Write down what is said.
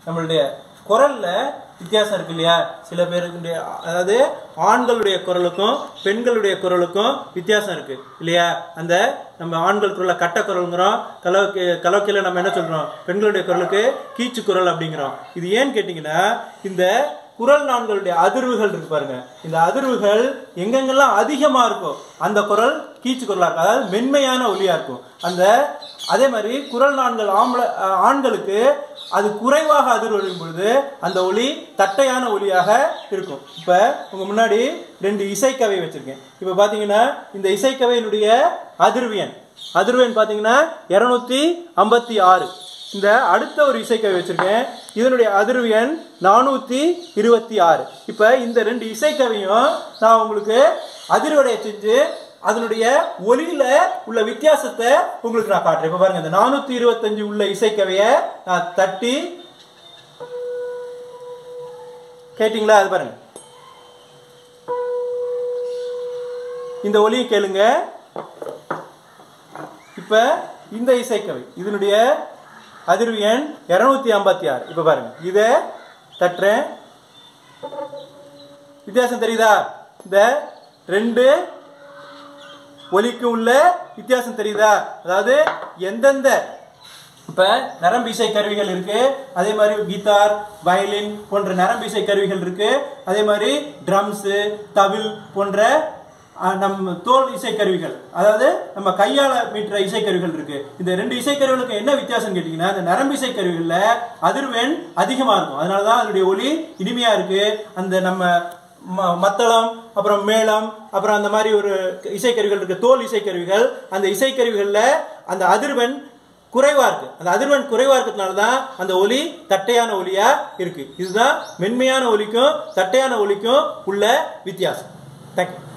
நம்மளுடைய குரல்ல வித்தியாசம் இருக்கு இல்லையா சில பேருக்குடைய அதாவது ஆண்களுடைய குரலுக்கும் பெண்களுடைய குரலுக்கும் வித்தியாசம் இருக்கு இல்லையா அந்த நம்ம ஆண்கள் குரலை கட்ட குரலுங்கிறோம் கலோக்கி கலோக்கியில் நம்ம என்ன சொல்றோம் பெண்களுடைய குரலுக்கு கீச்சு குரல் அப்படிங்கிறோம் இது ஏன்னு கேட்டிங்கன்னா இந்த குரல் நான்களுடைய அதிர்வுகள் இருக்கு பாருங்க இந்த அதிர்வுகள் எங்கெங்கெல்லாம் அதிகமா இருக்கோ அந்த குரல் கீச்சு குரலா இருக்கும் அதாவது மென்மையான ஒலியா இருக்கும் அந்த அதே மாதிரி குரல் நான்கள் ஆம்பளை அஹ், ஆண்களுக்கு அது குறைவாக அதிர்வடையும் பொழுது அந்த ஒலி தட்டையான ஒலியாக இருக்கும் இப்ப உங்க முன்னாடி ரெண்டு இசைக்கவை வச்சிருக்கேன் இப்ப பாத்தீங்கன்னா இந்த இசைக்கவையினுடைய அதிர்வியன் அதிர்வெண் பாத்தீங்கன்னா இருநூத்தி ஐம்பத்தி ஆறு இந்த அடுத்த ஒரு இசைக்கவை வச்சிருக்கேன் இதனுடைய அதிர்வு எண் நானூத்தி இருபத்தி ஆறு இப்ப இந்த ரெண்டு இசைக்கவையும் நான் உங்களுக்கு அதிர்வடைய செஞ்சு அதனுடைய ஒலியில உள்ள வித்தியாசத்தை உங்களுக்கு நான் காட்டுறேன் இப்ப பாருங்க இந்த நானூத்தி இருபத்தஞ்சு உள்ள இசைக்கவைய நான் தட்டி கேட்டிங்களா அது பாருங்க இந்த ஒலியை கேளுங்க இப்ப இந்த இசைக்கவை இதனுடைய அதிர்வு எண் இருநூத்தி ஐம்பத்தி ஆறு இப்ப பாருங்க இதை தட்டுறேன் வித்தியாசம் தெரியுதா இந்த ரெண்டு ஒலிக்கு உள்ள வித்தியாசம் தெரியுதா அதாவது எந்தெந்த இப்ப நரம்பு இசை கருவிகள் இருக்கு அதே மாதிரி கிட்டார் வயலின் போன்ற நரம்பு இசை கருவிகள் இருக்கு அதே மாதிரி ட்ரம்ஸ் தவில் போன்ற அஹ், நம்ம தோல் இசைக்கருவிகள் அதாவது நம்ம கையால மீட்டுற இசைக்கருவிகள் இருக்கு இந்த ரெண்டு இசைக்கருவிகளுக்கு என்ன வித்தியாசம் கேட்டீங்கன்னா இந்த நரம்பு இசைக்கருவிகள்ல அதிர்வெண் அதிகமா இருக்கும் அதனாலதான் அதனுடைய ஒலி இனிமையா இருக்கு அந்த நம்ம ம- மத்தளம் அப்புறம் மேளம் அப்புறம் அந்த மாதிரி ஒரு இசைக்கருவிகள் இருக்கு தோல் இசைக்கருவிகள் அந்த இசைக்கருவிகள்ல அந்த அதிர்வெண் குறைவா இருக்கு அந்த அதிர்வெண் குறைவா இருக்கிறதுனால தான் அந்த ஒலி தட்டையான ஒலியா இருக்கு இதுதான் மென்மையான ஒலிக்கும் தட்டையான ஒலிக்கும் உள்ள வித்தியாசம் தேங்க்யூ